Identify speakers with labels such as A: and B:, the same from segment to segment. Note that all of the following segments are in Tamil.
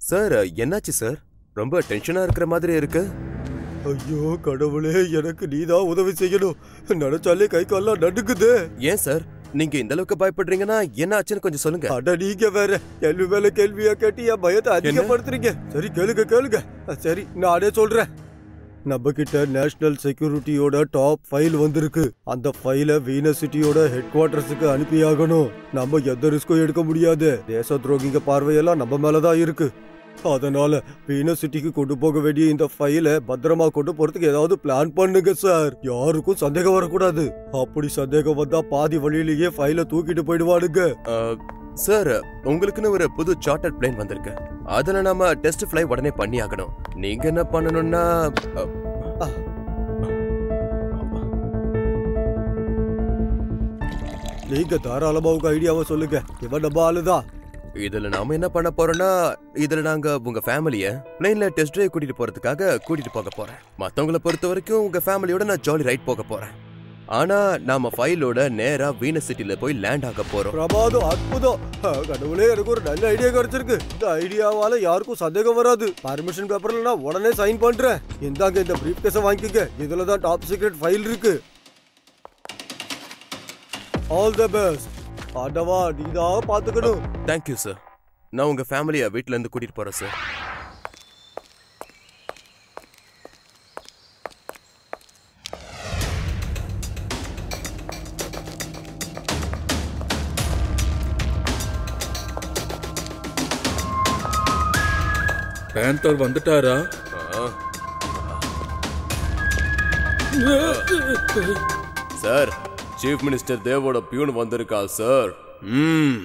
A: சார் என்னாச்சு சார் ரொம்ப டென்ஷனா இருக்கிற மாதிரி இருக்கு
B: ஐயோ கடவுளே எனக்கு நீதான் உதவி செய்யணும் நினைச்சாலே கை கால்லாம் நடுக்குது
A: ஏன் சார் நீங்க இந்த அளவுக்கு பயப்படுறீங்கன்னா என்ன ஆச்சுன்னு கொஞ்சம் சொல்லுங்க
B: அட நீங்க வேற கேள்வி மேல கேள்வியா கேட்டு என் பயத்தை அதிகப்படுத்துறீங்க சரி கேளுங்க கேளுங்க அஹ், சரி நானே சொல்றேன் நம்ம கிட்ட நேஷனல் செக்யூரிட்டியோட டாப் ஃபைல் வந்திருக்கு அந்த ஃபைலை வீனஸ் சிட்டியோட ஹெட் குவார்டர்ஸுக்கு அனுப்பியாகணும் நம்ம எந்த ரிஸ்க்கும் எடுக்க முடியாது தேச துரோகிங்க பார்வையெல்லாம் நம்ம மேலதான் இருக்கு அதனால வீனஸ் சிட்டிக்கு கொண்டு போக வேண்டிய இந்த ஃபைலை பத்திரமா கொண்டு போறதுக்கு ஏதாவது பிளான் பண்ணுங்க சார் யாருக்கும் சந்தேகம் வரக்கூடாது அப்படி சந்தேகம் வந்தா பாதி வழியிலேயே ஃபைலை தூக்கிட்டு போயிடுவானுங்க
A: அஹ், சார் உங்களுக்குன்னு ஒரு புது சார்ட்டர் பிளேன் வந்திருக்கு அதுல நாம டெஸ்ட் ஃப்ளை உடனே பண்ணி ஆகணும் நீங்க என்ன பண்ணணும்னா அஹ்,
B: நீங்க தாராளமா உங்க ஐடியாவை சொல்லுங்க இவன் நம்ம ஆளுதான்
A: இதுல நாம என்ன பண்ண போறோம்னா இதுல நாங்க உங்க ஃபேமிலிய பிளேன்ல டெஸ்ட் டிரைவ் கூட்டிட்டு போறதுக்காக கூட்டிட்டு போக போறேன் மத்தவங்கள பொறுத்த வரைக்கும் உங்க ஃபேமிலியோட நான் ஜாலி ரைட் போக போறேன் ஆனா நாம ஃபைலோட நேரா வீனஸ் சிட்டில போய் லேண்ட் ஆக போறோம்
B: பிரமாதம் அற்புதம் ஆ, கடவுளே எனக்கு ஒரு நல்ல ஐடியா கிடைச்சிருக்கு இந்த ஐடியாவால யாருக்கும் சந்தேகம் வராது பர்மிஷன் பேப்பர்ல நான் உடனே சைன் பண்றேன் இந்தாங்க இந்த பிரீஃப் கேஸை வாங்கிக்கங்க இதுல தான் டாப் சீக்ரெட் ஃபைல் இருக்கு ஆல் தி பெஸ்ட் ஆண்டவா நீதான் பாத்துக்கணும்
A: தேங்க்யூ சார் நான் உங்க ஃபேமிலிய வீட்ல இருந்து கூட்டிட்டு போறேன் சார்
C: பேந்தர் வந்துட்டாரா
A: சார் சீஃப் மினிஸ்டர் தேவோட பியூன் வந்திருக்கா சார் ம்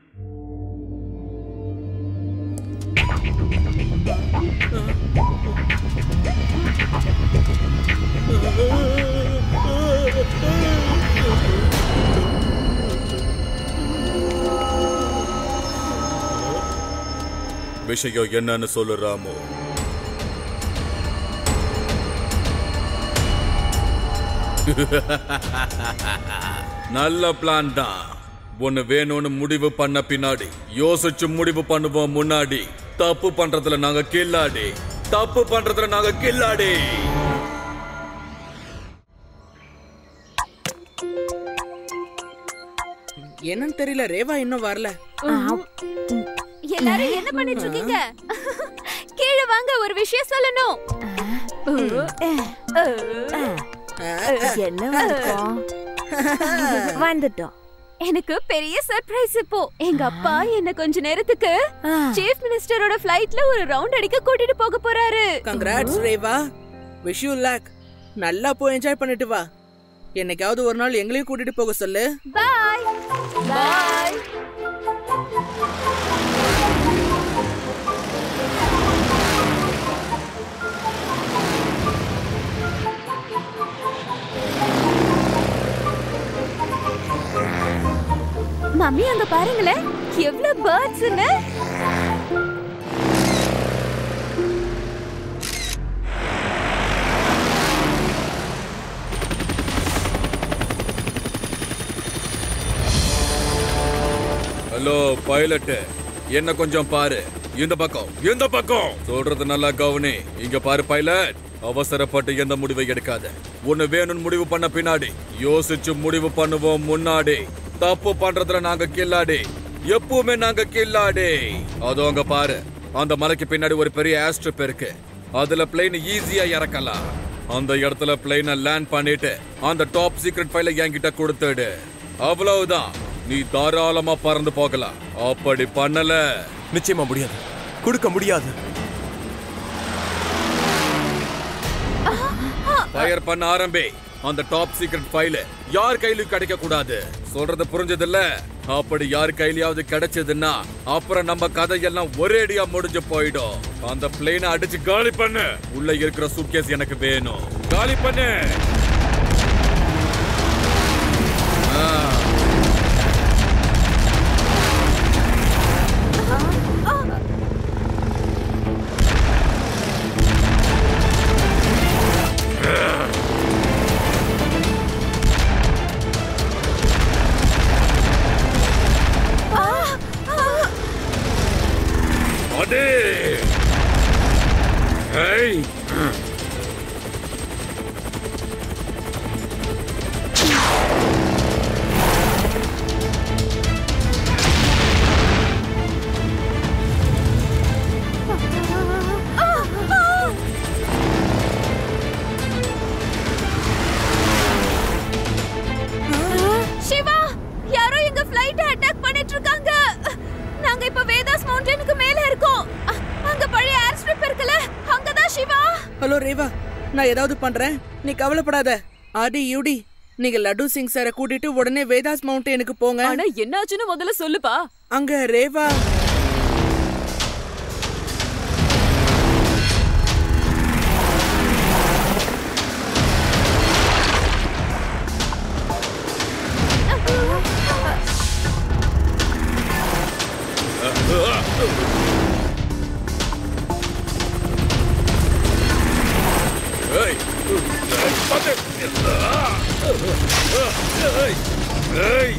C: விஷயம் என்னன்னு சொல்லு ராமு நல்ல பிளான் தான் ஒன்னு வேணும்னு முடிவு பண்ண பின்னாடி யோசிச்சு முடிவு பண்ணுவோம் முன்னாடி தப்பு பண்றதுல நாங்க கில்லாடி தப்பு பண்றதுல நாங்க கில்லாடி
D: என்னன்னு தெரியல ரேவா இன்னும் வரல
E: எல்லாரும் என்ன பண்ணிட்டு இருக்கீங்க கீழே வாங்க ஒரு விஷயம் சொல்லணும்
F: என்ன வணக்கம் வந்துட்டோம்
E: எனக்கு பெரிய சர்ப்ரைஸ் இப்போ எங்க அப்பா என்ன கொஞ்ச நேரத்துக்கு
F: ஆ.
E: சீஃப் மினிஸ்டரோட ஃப்ளைட்ல ஒரு ரவுண்ட் அடிக்க கூட்டிட்டு போக போறாரு
D: congrats Reva wish you luck நல்லா போய் என்ஜாய் பண்ணிட்டு வா என்னைக்காவது ஒரு நாள் எங்களையும் கூட்டிட்டு போக சொல்லு
E: பாய் பாய் மம்மி அங்க பாருங்களேன் எவ்வளவு பேர்ட்ஸ்னு
C: ஹலோ பைலட் என்ன கொஞ்சம் பாரு இந்த பக்கம் இந்த பக்கம் சொல்றது நல்லா கவனி இங்க பாரு பைலட் அவசரப்பட்டு எந்த முடிவை எடுக்காத ஒண்ணு வேணும்னு முடிவு பண்ண பின்னாடி யோசிச்சு முடிவு பண்ணுவோம் முன்னாடி தப்பு பண்றதுல நாங்க கில்லாடி எப்பவுமே நாங்க கில்லாடி அதோ அங்க பாரு அந்த மலைக்கு பின்னாடி ஒரு பெரிய ஆஸ்ட்ரிப் இருக்கு அதுல பிளேன் ஈஸியா இறக்கலாம் அந்த இடத்துல பிளேனை லேண்ட் பண்ணிட்டு அந்த டாப் சீக்ரெட் ஃபைல என்கிட்ட கொடுத்துடு அவ்வளவுதான் நீ தாராளமா பறந்து போகலாம் அப்படி பண்ணல
A: நிச்சயமா முடியாது கொடுக்க முடியாது
C: ஃபயர் பண்ண ஆரம்பி அந்த டாப் சீக்ரெட் ஃபைல் யார் கையிலும் கிடைக்க கூடாது சொல்றது புரிஞ்சதில்ல அப்படி யார் கையிலயாவது கிடைச்சதுன்னா அப்புறம் நம்ம கதையெல்லாம் ஒரேடியா முடிஞ்சு போயிடும் அந்த பிளேனை அடிச்சு காலி பண்ணு உள்ள இருக்கிற சூட்கேஸ் எனக்கு வேணும் காலி பண்ணு ஆ. அடே
D: ரேவா நான் ஏதாவது பண்றேன் நீ கவலைப்படாத ஆடி யூடி நீங்க லட்டு சிங் சாரை கூட்டிட்டு உடனே வேதாஸ் மவுண்டனுக்கு போங்க
G: ஆனா என்னாச்சுன்னு முதல்ல சொல்லுப்பா
D: அங்க ரேவா
C: ஏய் பாத்து ஏய் ஏய்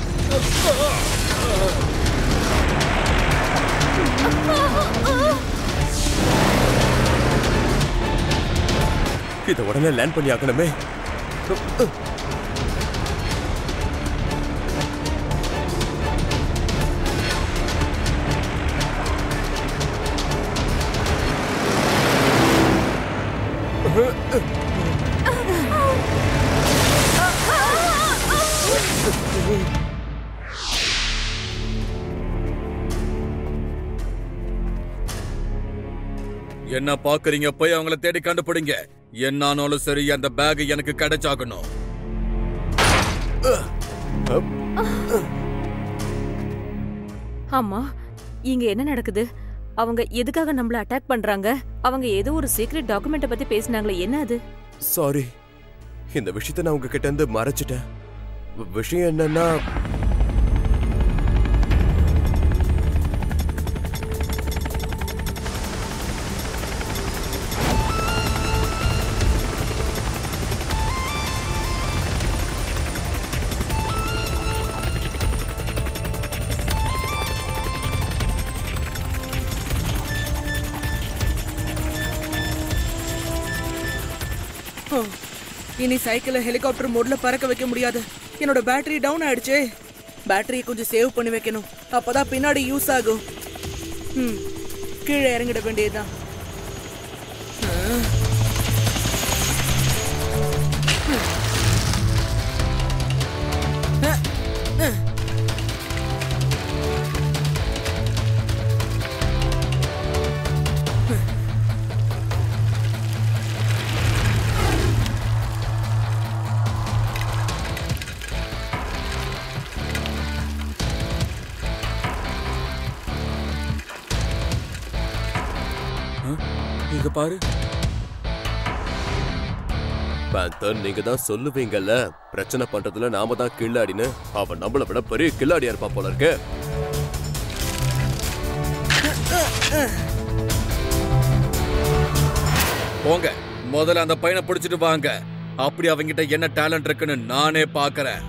A: இதை உடனே லேண்ட் பண்ணி ஆக்கணுமே
C: என்ன பாக்குறீங்க போய் அவங்கள தேடி கண்டுபிடிங்க என்ன ஆனாலும் சரி அந்த பேக் எனக்கு கிடைச்சாகணும்
G: ஆமா இங்க என்ன நடக்குது அவங்க எதுக்காக நம்மள அட்டாக் பண்றாங்க அவங்க ஏதோ ஒரு சீக்ரெட் டாக்குமெண்ட்ட பத்தி பேசினாங்களே என்ன அது
A: சாரி இந்த விஷயத்த நான் உங்ககிட்ட இருந்து மறைச்சிட்டேன் வி- விஷயம் என்னன்னா
D: ஓ, இனி சைக்கிளை ஹெலிகாப்டர் மோட்ல பறக்க வைக்க முடியாது என்னோட பேட்டரி டவுன் ஆயிடுச்சே பேட்டரியை கொஞ்சம் சேவ் பண்ணி வைக்கணும் அப்பதான் பின்னாடி யூஸ் ஆகும் ம் கீழே இறங்கிட வேண்டியதுதான் ஆ. அ, அ.
C: இங்க பாரு
A: பேந்தர் நீங்க தான் சொல்லுவீங்கல்ல பிரச்சனை பண்றதுல நாம தான் கில்லாடின்னு அவன் நம்மள விட பெரிய கில்லாடியா இருப்பான் போல இருக்கு
C: போங்க முதல்ல அந்த பையனை பிடிச்சிட்டு வாங்க அப்படி அவங்கிட்ட என்ன டேலண்ட் இருக்குன்னு நானே பாக்குறேன்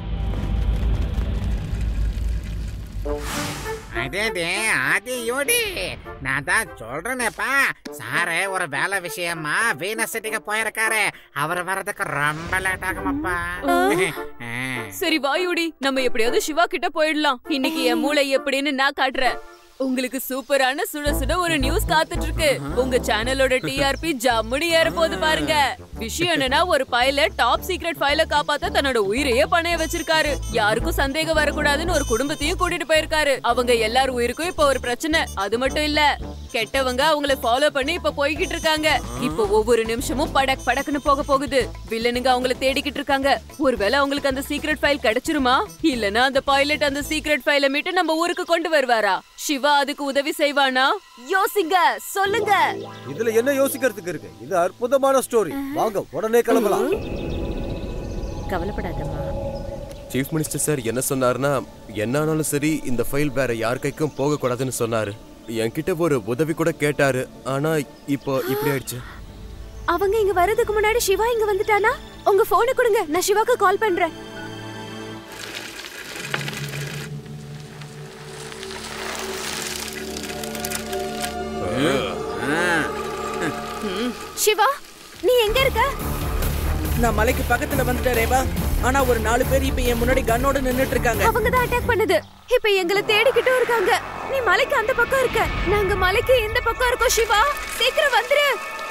H: அதே அது யோடி நான் தான் சொல்றேனேப்பா சாரு ஒரு வேலை விஷயமா வீனஸ் சிட்டிக்கு போயிருக்காரு அவர் வர்றதுக்கு ரொம்ப லேட் ஆகுமாப்பா ஆ.
G: சரி வாயுடி நம்ம எப்படியாவது சிவா கிட்ட போயிடலாம் இன்னைக்கு என் மூளை எப்படின்னு நான் காட்டுறேன் உங்களுக்கு சூப்பரான சுட சுட ஒரு நியூஸ் காத்துட்டு இருக்கு உங்க சேனலோட டிஆர்பி ஜம்முடி ஏற போது பாருங்க விஷயம் என்னன்னா ஒரு பைலட் டாப் சீக்ரெட் ஃபைல காப்பாத்த தன்னோட உயிரையே பணைய வச்சிருக்காரு யாருக்கும் சந்தேகம் வரக்கூடாதுன்னு ஒரு குடும்பத்தையும் கூட்டிட்டு போயிருக்காரு அவங்க எல்லார் உயிருக்கும் இப்ப ஒரு பிரச்சனை அது மட்டும் இல்ல கெட்டவங்க அவங்கள ஃபாலோ பண்ணி இப்ப போய்கிட்டு இருக்காங்க இப்ப ஒவ்வொரு நிமிஷமும் படக் படக்குன்னு போக போகுது வில்லனுங்க அவங்கள தேடிக்கிட்டு இருக்காங்க ஒருவேளை அவங்களுக்கு அந்த சீக்ரெட் ஃபைல் கிடைச்சிருமா இல்லனா அந்த பைலட் அந்த சீக்ரெட் ஃபைலை மீட்டு நம்ம ஊருக்கு கொண்டு வருவாரா சிவா அதுக்கு உதவி செய்வானா யோசிங்க சொல்லுங்க
B: இதுல என்ன யோசிக்கிறதுக்கு இருக்கு இது அற்புதமான ஸ்டோரி வாங்க உடனே கிளம்பலாம்
G: கவலைப்படாதம்மா
A: சீஃப் மினிஸ்டர் சார் என்ன சொன்னாருன்னா என்ன ஆனாலும் சரி இந்த ஃபைல் வேற யார் கைக்கும் போக கூடாதுன்னு சொன்னாரு என்கிட்ட ஒரு உதவி கூட கேட்டாரு ஆனா இப்போ இப்படி ஆயிடுச்சு
E: அவங்க இங்க வர்றதுக்கு முன்னாடி சிவா இங்க வந்துட்டானா உங்க போனை கொடுங்க நான் சிவாக்கு கால் பண்றேன் சிவா நீ எங்க இருக்க
D: நான் மலைக்கு பக்கத்துல வந்துட்டேன் ரேவா ஆனா ஒரு நாலு பேர் இப்ப என் முன்னாடி கன்னோட நின்னுட்டு இருக்காங்க
E: அவங்க தான் அட்டாக் பண்ணுது இப்ப எங்களை தேடிக்கிட்டும் இருக்காங்க நீ மலைக்கு அந்த பக்கம் இருக்க நாங்க மலைக்கு இந்த பக்கம் இருக்கோம் சிவா சீக்கிரம் வந்துரு